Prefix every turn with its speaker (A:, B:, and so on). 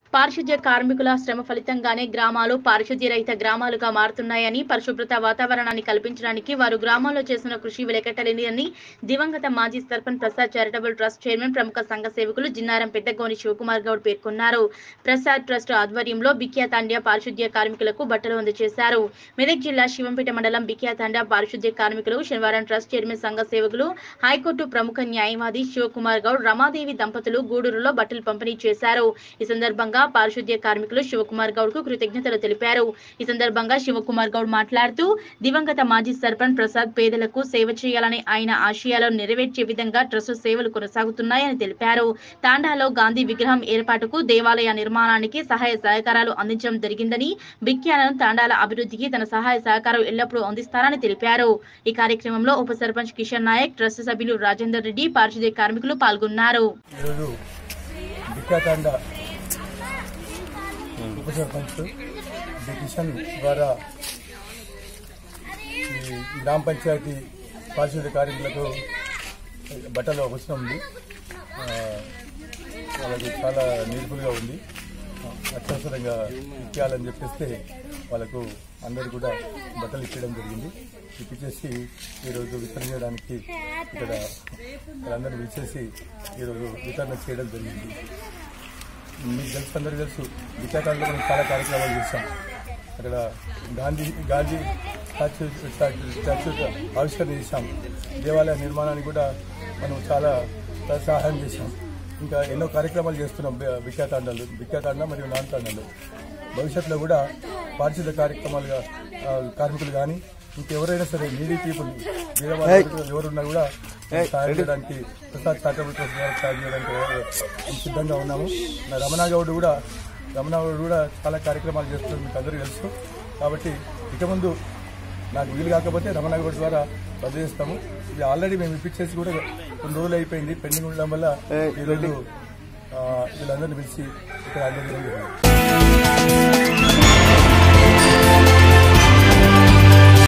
A: పారిశుద్ధ్య కార్మికుల శ్రమ ఫలితంగానే గ్రామాలు పారిశుద్ధ్య రహిత గ్రామాలుగా మారుతున్నాయని పరిశుభ్రత వాతావరణాన్ని కల్పించడానికి వారు గ్రామాల్లో చేసిన కృషి వెలకట్టలేని దివంగత మాజీ sarpanch Prasad charitable trust chairman ప్రముఖ సంఘ సేవకులు జిన్నారం పెద్దగోని శివకుమార్ గౌడ్ పేర్కొన్నారు ప్రసాద్ ట్రస్ట్ ఆధ్వర్యంలో బిక్యా తాండ్యా పారిశుద్ధ్య కార్మికులకు బట్టలు అందజేశారు మెదక్ జిల్లా శివంపేట మండలం బిక్యా తాండ్యా పారిశుద్ధ్య కార్మికులు శనివారం ట్రస్ట్ చైర్మన్ సంఘ సేవకులు హైకోర్టు ప్రముఖ న్యాయవాది శివకుమార్ గౌడ్ రమాదేవి దంపతులు గూడూరులో బట్టలు పంపిణీ చేశారు ఈ సందర్భంగా పారిశుద్ధ్య కార్మికులు శివకుమార్ గౌడ్ కు కృతజ్ఞతలు తెలిపారు ఈ సందర్భంగా శివకుమార్ గౌడ్ మాట్లాడుతూ దివంగత మాజీ సర్పంచ్ ప్రసాద్ పేదలకు సేవ చేయాలని ఆయన ఆశయాలను నెరవేర్చే విధంగా ట్రస్ట్ సేవలు కొనసాగుతున్నాయని తెలిపారు తాండాలో గాంధీ విగ్రహం ఏర్పాటుకు దేవాలయ నిర్మాణానికి సహాయ సహకారాలు అందించడం జరిగిందని బిక్యాలను తాండాల అభివృద్ధికి తన సహాయ సహకారం ఎల్లప్పుడూ అందిస్తారని తెలిపారు ఈ కార్యక్రమంలో ఉప సర్పంచ్ కిషన్ నాయక్ ట్రస్ట్ సభ్యులు రాజేందర్ రెడ్డి పారిశుద్ధ్య కార్మికులు పాల్గొన్నారు
B: ఈరోజు విఖ్యాతాండ ఉప సర్పంచ్ డి కిషన్ ద్వారా ఈ గ్రామ పంచాయతీ పారిశుద్ధ్య కార్మికులకు బట్టలు అవసరం ఉంది ఆ, వాళ్ళకి చాలా నీర్ఫుల్గా ఉంది అత్యవసరంగా ఇచ్చేయాలని చెప్పేస్తే వాళ్ళకు అందరు కూడా బట్టలు ఇచ్చడం జరిగింది ఇప్పించేసి ఈరోజు వితరణ చేయడానికి ఇక్కడ వాళ్ళందరూ పిలిచేసి ఈరోజు వితరణ చేయడం జరిగింది మీకు తెలుసు అందరికీ తెలుసు విశాఖలో మనం చాలా కార్యక్రమాలు చేశాం అక్కడ గాంధీ గాంధీ స్టాచ్యూ స్టాచ్యూ ఆవిష్కరణ చేశాం దేవాలయ నిర్మాణానికి కూడా మనం చాలా సహాయం చేశాం ఇంకా ఎన్నో కార్యక్రమాలు చేస్తున్నాం విఖ్యాతాండాలు విఖ్యాతాండ మరియు నాన్ తాండాలు భవిష్యత్తులో కూడా పారిశుద్ధ కార్యక్రమాలుగా ఆ, కార్మికులు కానీ ఇంకెవరైనా సరే నీడీ పీపుల్ ఎవరున్నా కూడా సహాయం చేయడానికి ప్రసాద్ చారిటబుల్ ట్రస్ట్ ద్వారా సహాయం చేయడానికి మేము సిద్ధంగా ఉన్నాము నా రమణాగౌడ్ కూడా రమణాగౌడ్ కూడా చాలా కార్యక్రమాలు చేస్తున్నారు మీకు అందరికీ తెలుసు కాబట్టి ఇక ముందు నాకు వీలు కాకపోతే రమణాగౌడ్ ద్వారా రద్దు చేస్తాము ఇది ఆల్రెడీ మేము ఇప్పించేసి కూడా కొన్ని రోజులు అయిపోయింది పెండింగ్ ఉండడం వల్ల ఈరోజు ఆ, వీళ్ళందరినీ పిలిచి ఇక్కడ అందజేయడం జరిగింది